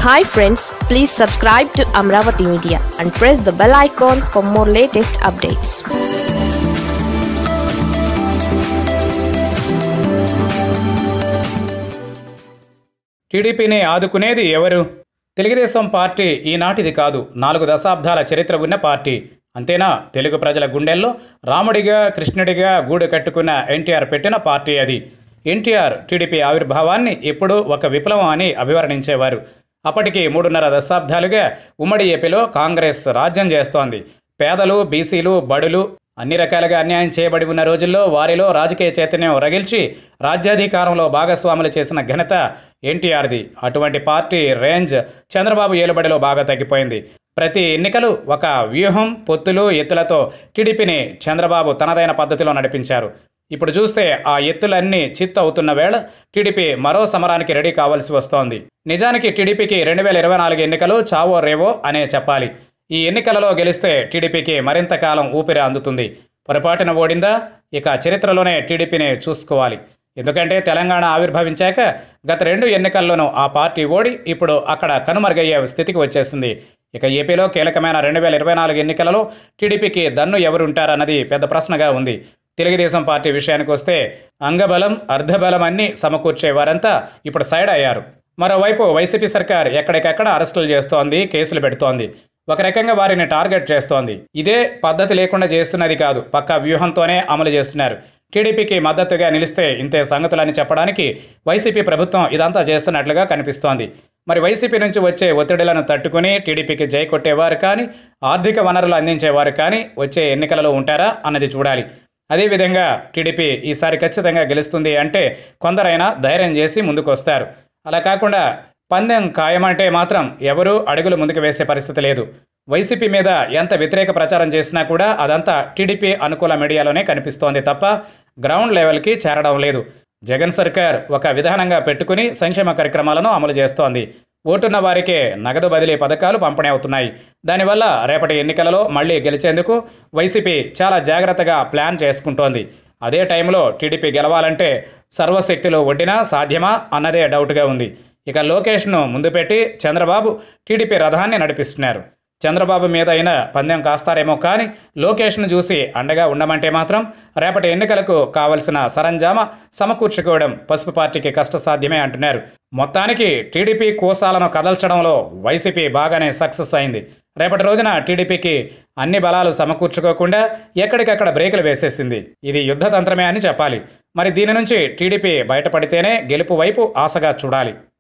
hi friends please subscribe to Amaravati media and press the bell icon for more latest updates టీడీపీని ఆదుకునేది ఎవరు Telugu Desam party ఈనాటిది కాదు నాలుగు దశాబ్దాల చరిత్ర ఉన్న పార్టీ అంతేనా తెలుగు ప్రజల గుండెల్లో రాముడిగా కృష్ణుడిగా గూడు కట్టుకున్న ఎన్టీఆర్ పెట్టిన పార్టీ అది ఎన్టీఆర్ టీడీపీ ఆవిర్భావాన్ని ఎప్పుడూ ఒక విప్లవం అని అభివర్ణించేవారు అప్పటికి మూడున్నర దశాబ్దాలుగా ఉమ్మడి ఏపీలో కాంగ్రెస్ రాజ్యం చేస్తోంది పేదలు బీసీలు బడులు అన్ని రకాలుగా అన్యాయం చేయబడి ఉన్న రోజుల్లో వారిలో రాజకీయ చైతన్యం రగిల్చి రాజ్యాధికారంలో భాగస్వాములు చేసిన ఘనత ఎన్టీఆర్ది అటువంటి పార్టీ రేంజ్ చంద్రబాబు ఏలుబడిలో బాగా తగ్గిపోయింది ప్రతి ఎన్నికలు ఒక వ్యూహం పొత్తులు ఎత్తులతో టీడీపీని చంద్రబాబు తనదైన పద్ధతిలో నడిపించారు ఇప్పుడు చూస్తే ఆ ఎత్తులన్నీ చిత్తు అవుతున్న వేళ టీడీపీ మరో సమరానికి రెడీ కావాల్సి వస్తోంది నిజానికి టీడీపీకి రెండు వేల ఇరవై నాలుగు ఎన్నికలు చావో రేవో అనే చెప్పాలి ఈ ఎన్నికలలో గెలిస్తే టీడీపీకి మరింత కాలం ఊపిరి అందుతుంది పొరపాటున ఓడిందా ఇక చరిత్రలోనే టీడీపీని చూసుకోవాలి ఎందుకంటే తెలంగాణ ఆవిర్భవించాక గత రెండు ఎన్నికల్లోనూ ఆ పార్టీ ఓడి ఇప్పుడు అక్కడ కనుమరుగయ్యే స్థితికి వచ్చేసింది ఇక ఏపీలో కీలకమైన రెండు వేల ఇరవై నాలుగు ఎన్నికలలో టీడీపీకి దన్ను ఎవరుంటారన్నది పెద్ద ప్రశ్నగా ఉంది తెలుగుదేశం పార్టీ విషయానికి వస్తే అంగబలం అర్ధబలం అన్నీ సమకూర్చే వారంతా ఇప్పుడు సైడ్ అయ్యారు మరోవైపు వైసీపీ సర్కార్ ఎక్కడికెక్కడ అరెస్టులు చేస్తోంది కేసులు పెడుతోంది ఒక రకంగా వారిని టార్గెట్ చేస్తోంది ఇదే పద్ధతి లేకుండా చేస్తున్నది కాదు పక్కా వ్యూహంతోనే అమలు చేస్తున్నారు టీడీపీకి మద్దతుగా నిలిస్తే ఇంతే సంగతులని చెప్పడానికి వైసీపీ ప్రభుత్వం ఇదంతా చేస్తున్నట్లుగా కనిపిస్తోంది మరి వైసీపీ నుంచి వచ్చే ఒత్తిడులను తట్టుకుని టీడీపీకి జై కొట్టేవారు కానీ ఆర్థిక వనరులు అందించేవారు కానీ వచ్చే ఎన్నికలలో ఉంటారా అన్నది చూడాలి అదేవిధంగా టీడీపీ ఈసారి ఖచ్చితంగా గెలుస్తుంది అంటే కొందరైనా ధైర్యం చేసి ముందుకు వస్తారు అలా కాకుండా పందెం ఖాయమంటే మాత్రం ఎవరూ అడుగులు ముందుకు వేసే పరిస్థితి లేదు వైసీపీ మీద ఎంత వ్యతిరేక ప్రచారం చేసినా కూడా అదంతా టీడీపీ అనుకూల మీడియాలోనే కనిపిస్తోంది తప్ప గ్రౌండ్ లెవెల్కి చేరడం లేదు జగన్ సర్కార్ ఒక విధానంగా పెట్టుకుని సంక్షేమ కార్యక్రమాలను అమలు చేస్తోంది ఓటున్న వారికే నగదు బదిలీ పథకాలు పంపిణీ అవుతున్నాయి దానివల్ల రేపటి ఎన్నికలలో మళ్ళీ గెలిచేందుకు వైసీపీ చాలా జాగ్రత్తగా ప్లాన్ చేసుకుంటోంది అదే టైంలో టీడీపీ గెలవాలంటే సర్వశక్తిలో ఒడ్డినా సాధ్యమా అన్నదే డౌట్గా ఉంది ఇక లోకేష్ను ముందు పెట్టి చంద్రబాబు టీడీపీ రథాన్ని నడిపిస్తున్నారు చంద్రబాబు మీద అయినా పందెం కాస్తారేమో కానీ లోకేష్ను చూసి అండగా ఉండమంటే మాత్రం రేపటి ఎన్నికలకు కావలసిన సరంజామా సమకూర్చుకోవడం పసుపు పార్టీకి కష్టసాధ్యమే అంటున్నారు మొత్తానికి టీడీపీ కోసాలను కదల్చడంలో వైసీపీ బాగానే సక్సెస్ అయింది రేపటి రోజున టీడీపీకి అన్ని బలాలు సమకూర్చుకోకుండా ఎక్కడికక్కడ బ్రేకులు వేసేసింది ఇది యుద్ధతంత్రమే అని చెప్పాలి మరి దీని నుంచి టీడీపీ బయటపడితేనే గెలుపు వైపు ఆశగా చూడాలి